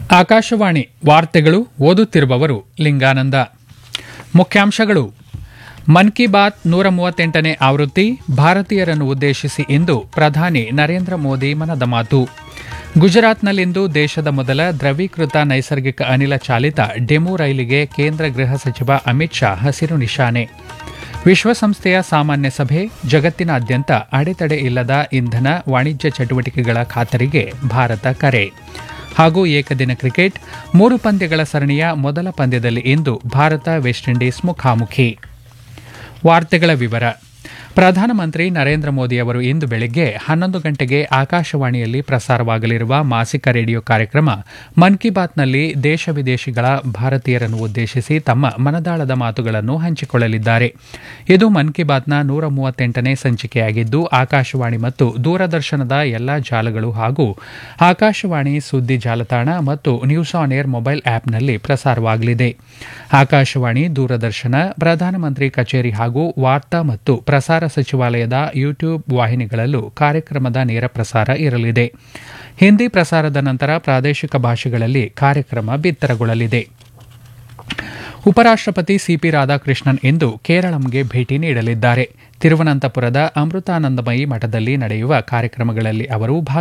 ಆಕಾಶವಾಣಿ ವಾರ್ತೆಗಳು ಓದುತ್ತಿರುವವರು ಲಿಂಗಾನಂದ ಮುಖ್ಯಾಂಶಗಳು ಮನ್ ಕಿ ಬಾತ್ ನೂರ ಮೂವತ್ತೆಂಟನೇ ಆವೃತ್ತಿ ಭಾರತೀಯರನ್ನು ಉದ್ದೇಶಿಸಿ ಇಂದು ಪ್ರಧಾನಿ ನರೇಂದ್ರ ಮೋದಿ ಮನದ ಮಾತು ಗುಜರಾತ್ನಲ್ಲಿಂದು ದೇಶದ ಮೊದಲ ದ್ರವೀಕೃತ ನೈಸರ್ಗಿಕ ಅನಿಲ ಚಾಲಿತ ಡೆಮು ರೈಲಿಗೆ ಕೇಂದ್ರ ಗೃಹ ಸಚಿವ ಅಮಿತ್ ಶಾ ಹಸಿರು ನಿಶಾನೆ ವಿಶ್ವಸಂಸ್ಥೆಯ ಸಾಮಾನ್ಯ ಸಭೆ ಜಗತ್ತಿನಾದ್ಯಂತ ಅಡೆತಡೆ ಇಲ್ಲದ ಇಂಧನ ವಾಣಿಜ್ಯ ಚಟುವಟಿಕೆಗಳ ಖಾತರಿಗೆ ಭಾರತ ಕರೆ ಹಾಗೂ ಏಕದಿನ ಕ್ರಿಕೆಟ್ ಮೂರು ಪಂದ್ಯಗಳ ಸರಣಿಯ ಮೊದಲ ಪಂದ್ಯದಲ್ಲಿ ಇಂದು ಭಾರತ ವೆಸ್ಟ್ ಇಂಡೀಸ್ ಮುಖಾಮುಖಿ ವಾರ್ತೆಗಳ ವಿವರ ಪ್ರಧಾನಮಂತ್ರಿ ನರೇಂದ್ರ ಮೋದಿ ಅವರು ಇಂದು ಬೆಳಗ್ಗೆ ಹನ್ನೊಂದು ಗಂಟೆಗೆ ಆಕಾಶವಾಣಿಯಲ್ಲಿ ಪ್ರಸಾರವಾಗಲಿರುವ ಮಾಸಿಕ ರೇಡಿಯೋ ಕಾರ್ಯಕ್ರಮ ಮನ್ ಕಿ ಬಾತ್ನಲ್ಲಿ ದೇಶ ವಿದೇಶಗಳ ಭಾರತೀಯರನ್ನು ಉದ್ದೇಶಿಸಿ ತಮ್ಮ ಮನದಾಳದ ಮಾತುಗಳನ್ನು ಹಂಚಿಕೊಳ್ಳಲಿದ್ದಾರೆ ಇದು ಮನ್ ಕಿ ಬಾತ್ನ ನೂರ ಮೂವತ್ತೆಂಟನೇ ಸಂಚಿಕೆಯಾಗಿದ್ದು ಆಕಾಶವಾಣಿ ಮತ್ತು ದೂರದರ್ಶನದ ಎಲ್ಲಾ ಜಾಲಗಳು ಹಾಗೂ ಆಕಾಶವಾಣಿ ಸುದ್ದಿ ಜಾಲತಾಣ ಮತ್ತು ನ್ಯೂಸ್ ಆನ್ ಏರ್ ಮೊಬೈಲ್ ಆಪ್ನಲ್ಲಿ ಪ್ರಸಾರವಾಗಲಿದೆ ಆಕಾಶವಾಣಿ ದೂರದರ್ಶನ ಪ್ರಧಾನಮಂತ್ರಿ ಕಚೇರಿ ಹಾಗೂ ವಾರ್ತಾ ಮತ್ತು ಪ್ರಸಾರ ಸಚಿವಾಲಯದ ಯೂಟ್ಯೂಬ್ ವಾಹಿನಿಗಳಲ್ಲೂ ಕಾರ್ಯಕ್ರಮದ ನೇರ ಪ್ರಸಾರ ಇರಲಿದೆ ಹಿಂದಿ ಪ್ರಸಾರದ ನಂತರ ಪ್ರಾದೇಶಿಕ ಭಾಷೆಗಳಲ್ಲಿ ಕಾರ್ಯಕ್ರಮ ಬಿತ್ತರಗೊಳ್ಳಲಿದೆ ಉಪರಾಷ್ಟಪತಿ ಸಿಪಿ ರಾಧಾಕೃಷ್ಣನ್ ಇಂದು ಕೇರಳಂಗೆ ಭೇಟಿ ನೀಡಲಿದ್ದಾರೆ ತಿರುವನಂತಪುರದ ಅಮೃತಾನಂದಮಯಿ ಮಠದಲ್ಲಿ ನಡೆಯುವ ಕಾರ್ಯಕ್ರಮಗಳಲ್ಲಿ ಅವರು